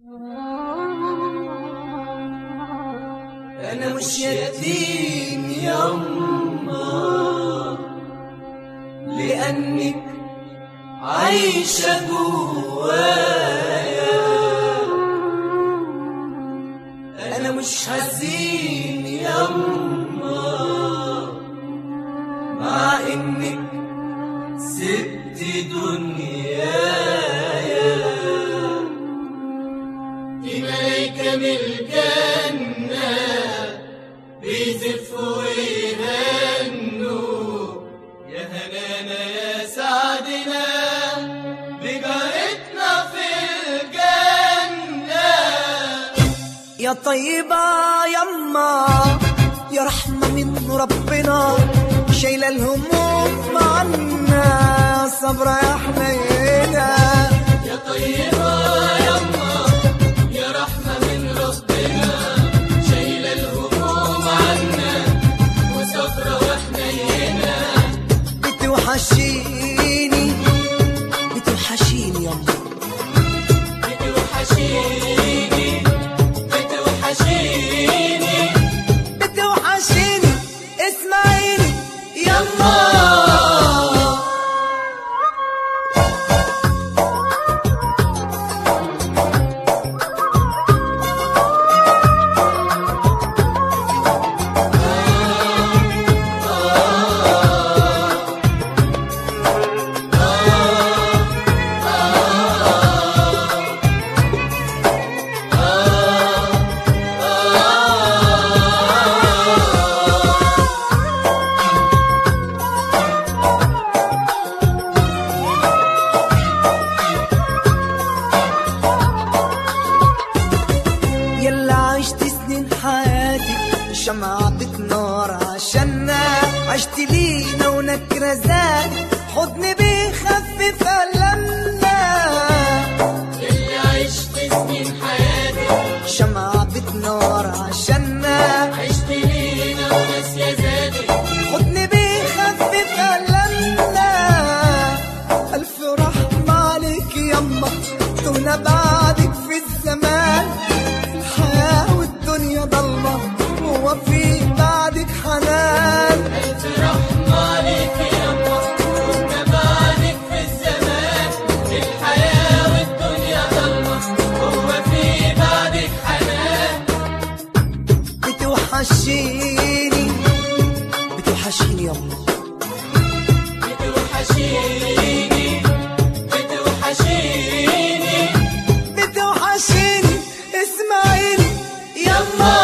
أنا مش يتيم يما لأنك عايشة جوايا أنا مش حزين يما مع إنك سبت دنيايا في ملايكة من الجنة بيزفوا ويهنوا يا هنانا يا سعدنا بجارتنا في الجنة يا طيبة يما يا رحمة من ربنا شايلة الهموم عنا صبرا يا حنينة يا طيبة يما يا رحمة من ربنا شايلة الهموم عنا وصبرة وحنينة بتوحشيني بتوحشيني يما بتوحشيني بتوحشيني بتوحشيني اسمعيني يما يلا عشت سنين حياتي شمعة بتنار عشاننا عشت لينا ونكرة زاد حضن بيخفف ألمنا اللي عشت سنين حياتي شمعة بتنار عشاننا عشت لينا وناس يا زادي حضن بيخفف ألمنا ألف رحمة عليك يما تهنا بعدك في الزمان الحياة والدنيا ضلمة هو في بعدك حنان ألف رحمة عليك يما كنا بعدك في الزمان الحياة والدنيا ضلمة هو في بعدك حنان بتوحشيني بتوحشيني يما بتوحشيني بتوحشيني بتوحشيني اسمعيني يما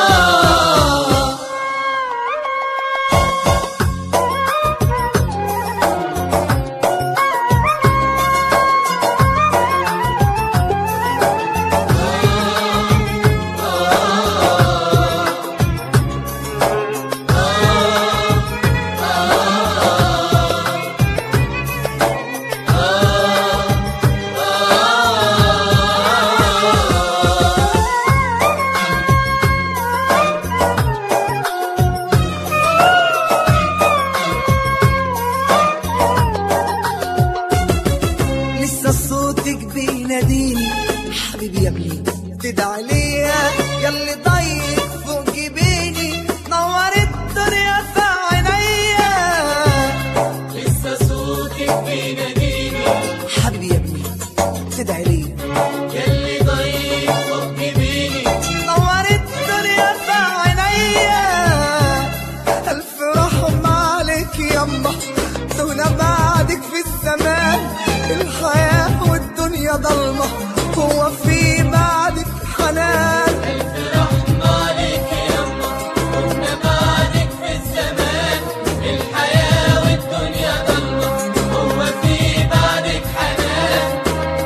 لسه صوتك بيناديني حبيبي يا ابني تدعي ليا ياللي ضيق فوق جبيني نور الدنيا في عينيا لسه صوتك بيناديني حبيبي يا ابني تدعي ليا ياللي ضيق فوق جبيني نور الدنيا في عينيا ألف رحمة عليك يما تونا بعدك في الزمان الحياة والدنيا ضلمة هو في بعدك حنان ألف رحمة عليك يما كنا بعدك في الزمان الحياة والدنيا ضلمة هو في بعدك حنان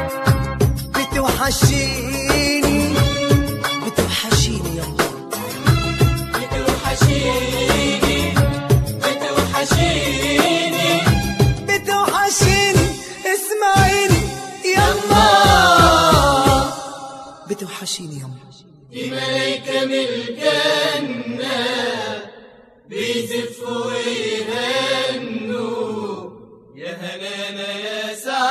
بتوحشيني بتوحشيني يما بتوحشيني بتوحشيني بتوحشيني اسمعيني يما بتوحشيني يما في ملايكة من الجنة بيزفوا ويهنوا يا هنانا يا سعد